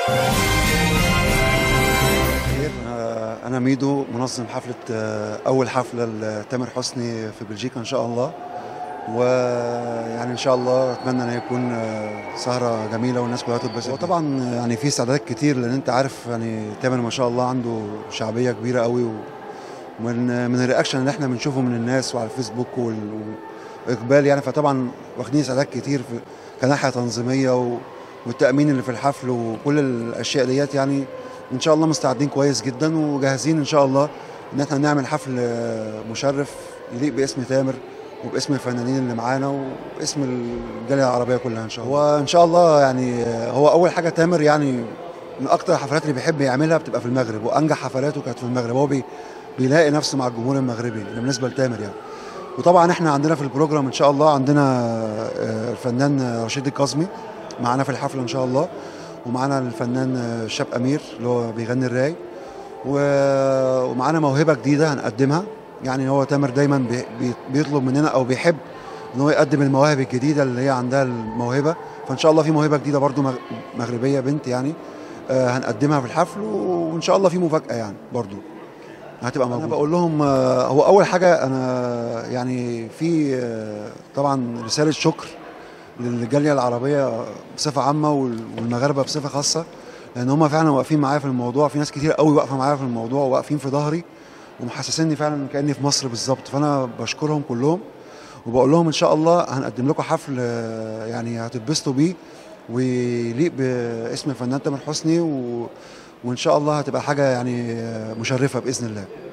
خير آه، انا ميدو منظم حفله آه، اول حفله لتامر حسني في بلجيكا ان شاء الله ويعني ان شاء الله اتمنى ان يكون آه، سهره جميله والناس كلها تتبسط وطبعا يعني في استعدادات كتير لان انت عارف يعني تامر ما شاء الله عنده شعبيه كبيره قوي ومن من الرياكشن اللي احنا بنشوفه من الناس وعلى الفيسبوك وال- واقبال يعني فطبعا واخدين استعدادات كتير في كناحيه تنظيميه و- والتامين اللي في الحفل وكل الاشياء ديت يعني ان شاء الله مستعدين كويس جدا وجاهزين ان شاء الله ان احنا نعمل حفل آه، مشرف يليق باسم تامر وباسم الفنانين اللي معانا وباسم الجاليه العربيه كلها ان شاء الله هو ان شاء الله يعني آه، هو اول حاجه تامر يعني من اكتر الحفلات اللي بيحب يعملها بتبقى في المغرب وانجح حفلاته كانت في المغرب هو بي بيلاقي نفسه مع الجمهور المغربي ده بالنسبه لتامر يعني وطبعا احنا عندنا في البروجرام ان شاء الله عندنا آه، الفنان رشيد القاسمي معانا في الحفله ان شاء الله ومعانا الفنان آه، شاب امير اللي هو بيغني الراي و- ومعانا موهبه جديده هنقدمها يعني هو تامر دايما بي- بي- بيطلب مننا او بيحب ان هو يقدم المواهب الجديده اللي هي عندها الموهبه فان شاء الله في موهبه جديده برضو مغ- مغربيه بنت يعني آه، هنقدمها في الحفل وان شاء الله في مفاجاه يعني برضو هتبقى موجوده انا بقول لهم آه، هو اول حاجه انا يعني في آه، طبعا رساله شكر للجاليه العربيه بصفه عامه وال- والمغاربه بصفه خاصه لان هم فعلا واقفين معايا في الموضوع في ناس كتير قوي واقفه معايا في الموضوع واقفين في ظهري ومحسسيني فعلا كاني في مصر بالظبط فانا بشكرهم كلهم وبقول لهم ان شاء الله هنقدم لكم حفل آه، يعني هتتبسطوا بيه ويليق باسم الفنان تامر حسني و... وان شاء الله هتبقى حاجه يعني آه، مشرفه باذن الله